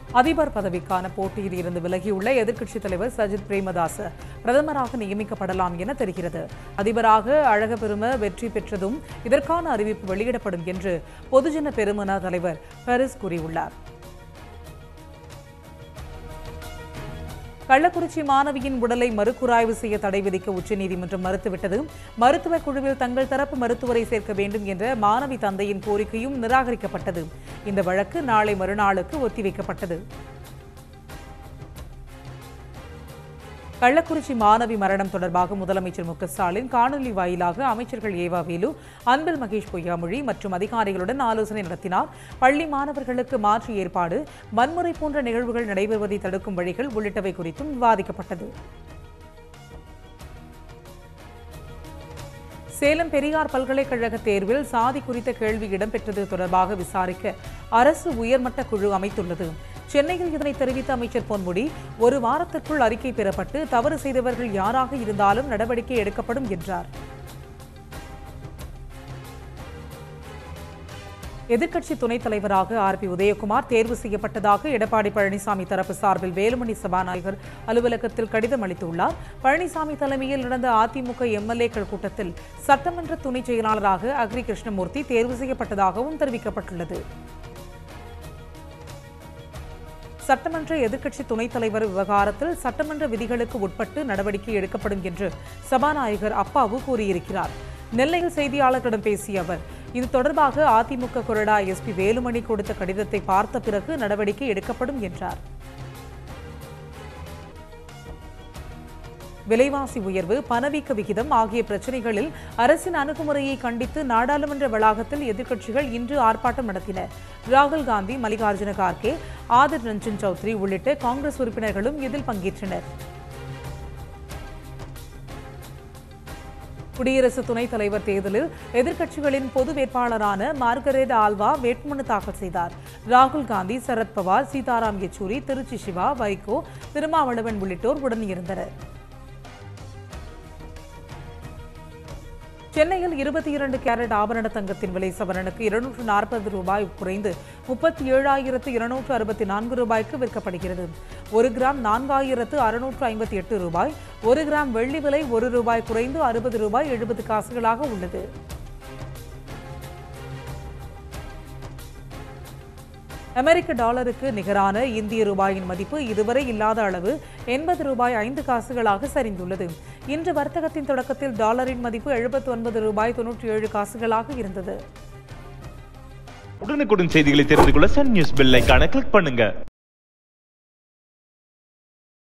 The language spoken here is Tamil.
அதிபர் பதவிக்கான போட்டியில் இருந்து விலகியுள்ள எதிர்க்கட்சித் தலைவர் சஜித் பிரேமதாச பிரதமராக நியமிக்கப்படலாம் என தெரிகிறது அதிபராக அழகபெரும வெற்றி பெற்றதும் இதற்கான அறிவிப்பு வெளியிடப்படும் என்று பொதுஜன பெருமனா தலைவர் பரிஸ் கூறியுள்ளார் கள்ளக்குறிச்சி மாணவியின் உடலை மறுகுராய்வு செய்ய தடை விதிக்க உச்சநீதிமன்றம் மறுத்துவிட்டது மருத்துவ குழுவில் தங்கள் தரப்பு மருத்துவரை சேர்க்க வேண்டும் என்ற மாணவி தந்தையின் கோரிக்கையும் நிராகரிக்கப்பட்டது இந்த வழக்கு நாளை மறுநாளுக்கு ஒத்திவைக்கப்பட்டது கள்ளக்குறிச்சி மாணவி மரணம் தொடர்பாக முதலமைச்சர் மு க ஸ்டாலின் காணொலி வாயிலாக அமைச்சர்கள் ஏவா வேலு அன்பில் மகேஷ் பொய்யாமொழி மற்றும் அதிகாரிகளுடன் ஆலோசனை நடத்தினார் பள்ளி மாணவர்களுக்கு மாற்று ஏற்பாடு வன்முறை போன்ற நிகழ்வுகள் நடைபெறுவதை தடுக்கும் வழிகள் உள்ளிட்டவை குறித்தும் விவாதிக்கப்பட்டது சேலம் பெரியார் பல்கலைக்கழக தேர்வில் சாதி குறித்த கேள்வி இடம்பெற்றது தொடர்பாக விசாரிக்க அரசு உயர்மட்ட குழு அமைத்துள்ளது சென்னையில் இதனை தெரிவித்த அமைச்சர் பொன்முடி ஒரு வாரத்திற்குள் அறிக்கை பெறப்பட்டு தவறு செய்தவர்கள் யாராக இருந்தாலும் நடவடிக்கை எடுக்கப்படும் என்றார் எதிர்க்கட்சி துணைத் தலைவராக ஆர் பி உதயகுமார் தேர்வு செய்யப்பட்டதாக எடப்பாடி பழனிசாமி தரப்பு சார்பில் வேலுமணி சபாநாயகர் அலுவலகத்தில் கடிதம் அளித்துள்ளார் பழனிசாமி தலைமையில் நடந்த அதிமுக எம்எல்ஏக்கள் கூட்டத்தில் சட்டமன்ற துணை செயலாளராக அக்ரி கிருஷ்ணமூர்த்தி தேர்வு செய்யப்பட்டதாகவும் தெரிவிக்கப்பட்டுள்ளது சட்டமன்ற எதிர்க்கட்சி துணைத் தலைவர் விவகாரத்தில் சட்டமன்ற விதிகளுக்கு உட்பட்டு நடவடிக்கை எடுக்கப்படும் என்று சபாநாயகர் அப்பாவு கூறியிருக்கிறார் நெல்லையில் செய்தியாளர்களிடம் பேசிய அவர் இது தொடர்பாக அதிமுக கொறடா எஸ்பி வேலுமணி கொடுத்த கடிதத்தை பார்த்த பிறகு நடவடிக்கை எடுக்கப்படும் என்றார் விலைவாசி உயர்வு பணவீக்க விகிதம் ஆகிய பிரச்சினைகளில் அரசின் அணுகுமுறையை கண்டித்து நாடாளுமன்ற வளாகத்தில் எதிர்க்கட்சிகள் இன்று ஆர்ப்பாட்டம் நடத்தின ராகுல் காந்தி மல்லிகார்ஜுன கார்கே ஆதிர் ரஞ்சன் சௌத்ரி உள்ளிட்ட காங்கிரஸ் உறுப்பினர்களும் இதில் பங்கேற்றனர் குடியரசு துணைத் தலைவர் தேர்தலில் எதிர்க்கட்சிகளின் பொது வேட்பாளரான மார்கரேட் ஆல்வா வேட்புமனு தாக்கல் செய்தார் ராகுல் காந்தி சரத்பவார் சீதாராம் யெச்சூரி திருச்சி சிவா வைகோ திருமாவளவன் உள்ளிட்டோர் உடனிருந்தனர் சென்னையில் இருபத்தி இரண்டு கேரட் ஆபரண தங்கத்தின் விலை சவரனுக்கு இருநூற்று நாற்பது ரூபாய் குறைந்து முப்பத்தி ஏழாயிரத்து இருநூற்று அறுபத்தி நான்கு ரூபாய்க்கு விற்கப்படுகிறது ஒரு கிராம் நான்காயிரத்து அறுநூற்று ஐம்பத்தி எட்டு ரூபாய் ஒரு கிராம் வெள்ளி விலை ஒரு ரூபாய் குறைந்து அறுபது ரூபாய் எழுபது காசுகளாக உள்ளது அமெரிக்க டாலருக்கு நிகரான இந்திய ரூபாயின் மதிப்பு இதுவரை இல்லாத அளவு எண்பது ரூபாய் ஐந்து காசுகளாக சரிந்துள்ளது இன்று வர்த்தகத்தின் தொடக்கத்தில் டாலரின் மதிப்பு எழுபத்தி ஒன்பது ரூபாய் தொன்னூற்றி ஏழு காசுகளாக இருந்தது உடனுக்குடன் செய்திகளை தெரிந்து கொள்ள சன் நியூஸ் பெல் ஐகானை கிளிக் பண்ணுங்க